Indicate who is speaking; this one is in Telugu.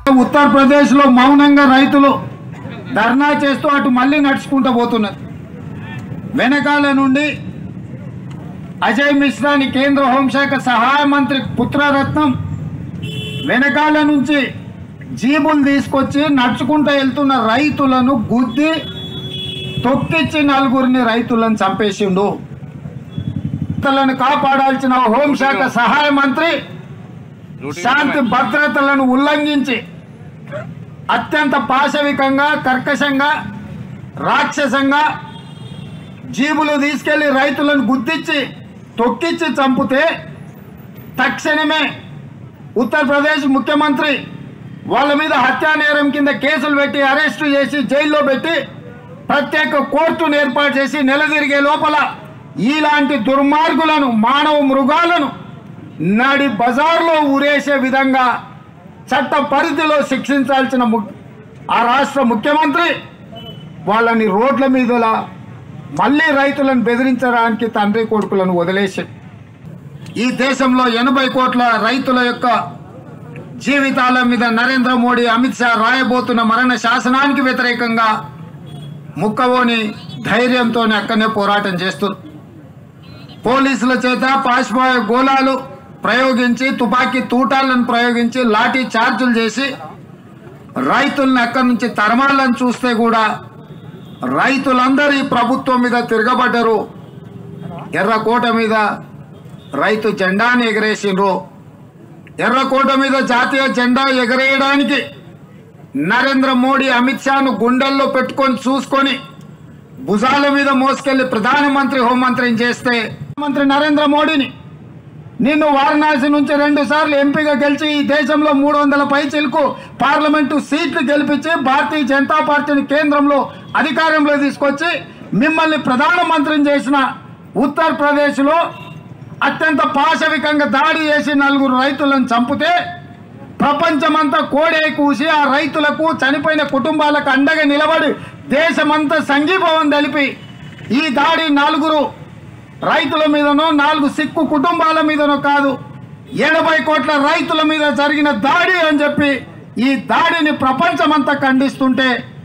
Speaker 1: ఉత్తరప్రదేశ్లో మౌనంగా రైతులు ధర్నా చేస్తూ అటు మళ్ళీ నడుచుకుంటూ పోతున్నారు వెనకాల నుండి అజయ్ మిశ్రాని కేంద్ర హోంశాఖ సహాయ మంత్రి పుత్రరత్నం వెనకాల నుంచి జీబులు తీసుకొచ్చి నడుచుకుంటూ వెళ్తున్న రైతులను గుద్ది తొక్కిచ్చి నలుగురిని రైతులను చంపేసిండు రైతులను కాపాడాల్సిన హోంశాఖ సహాయ మంత్రి శాంతి భద్రతలను ఉల్లంఘించి అత్యంత పాశవికంగా కర్కశంగా రాక్షసంగా జీబులు తీసుకెళ్లి రైతులను గుద్దిచ్చి తొక్కిచ్చి చంపితే తక్షణమే ఉత్తరప్రదేశ్ ముఖ్యమంత్రి వాళ్ళ మీద హత్యా నేరం కింద కేసులు పెట్టి అరెస్టు చేసి జైల్లో పెట్టి ప్రత్యేక కోర్టును ఏర్పాటు చేసి నెలదిరిగే లోపల ఇలాంటి దుర్మార్గులను మానవ మృగాలను నడి బజార్లో ఊరేసే విధంగా చట్ట పరిధిలో శిక్షించాల్సిన ము- ఆ రాష్ట్ర ముఖ్యమంత్రి వాళ్ళని రోడ్ల మీదలా మళ్ళీ రైతులను బెదిరించడానికి తండ్రి కొడుకులను వదిలేసి ఈ దేశంలో ఎనభై కోట్ల రైతుల యొక్క జీవితాల మీద నరేంద్ర మోడీ అమిత్ షా రాయబోతున్న మరణ శాసనానికి వ్యతిరేకంగా ముక్కవోని ధైర్యంతో అక్కడనే పోరాటం చేస్తుంది పోలీసుల చేత పాశ్వాయ గోళాలు ప్రయోగించి తుపాకీ తూటాలను ప్రయోగించి లాఠీ చార్జులు చేసి రైతుల్ని అక్కడి నుంచి తరమాలని చూస్తే కూడా రైతులందరూ ఈ ప్రభుత్వం మీద తిరగబడ్డరు ఎర్రకోట మీద రైతు జెండాని ఎగరేసిండ్రు ఎర్రకోట మీద జాతీయ జెండా ఎగరేయడానికి నరేంద్ర మోడీ అమిత్ షాను గుండెల్లో పెట్టుకొని చూసుకొని భుజాల మీద మోసుకెళ్లి ప్రధానమంత్రి హోంమంత్రిని చేస్తే మంత్రి నరేంద్ర మోడీని నిన్ను వారణాసి నుంచి రెండు సార్లు ఎంపీగా గెలిచి ఈ దేశంలో మూడు వందల పై చిలుకు పార్లమెంటు సీట్లు గెలిపించి భారతీయ జనతా పార్టీని కేంద్రంలో అధికారంలో తీసుకొచ్చి మిమ్మల్ని ప్రధానమంత్రిని చేసిన ఉత్తరప్రదేశ్లో అత్యంత పాశవికంగా దాడి చేసి నలుగురు రైతులను చంపితే ప్రపంచమంతా కోడే కూసి ఆ రైతులకు చనిపోయిన కుటుంబాలకు అండగా నిలబడి దేశమంతా సంఘీభావం తెలిపి ఈ దాడి నలుగురు రైతుల మీదనో నాలుగు సిక్కు కుటుంబాల మీదనో కాదు ఎనభై కోట్ల రైతుల మీద జరిగిన దాడి అని చెప్పి ఈ దాడిని ప్రపంచమంతా ఖండిస్తుంటే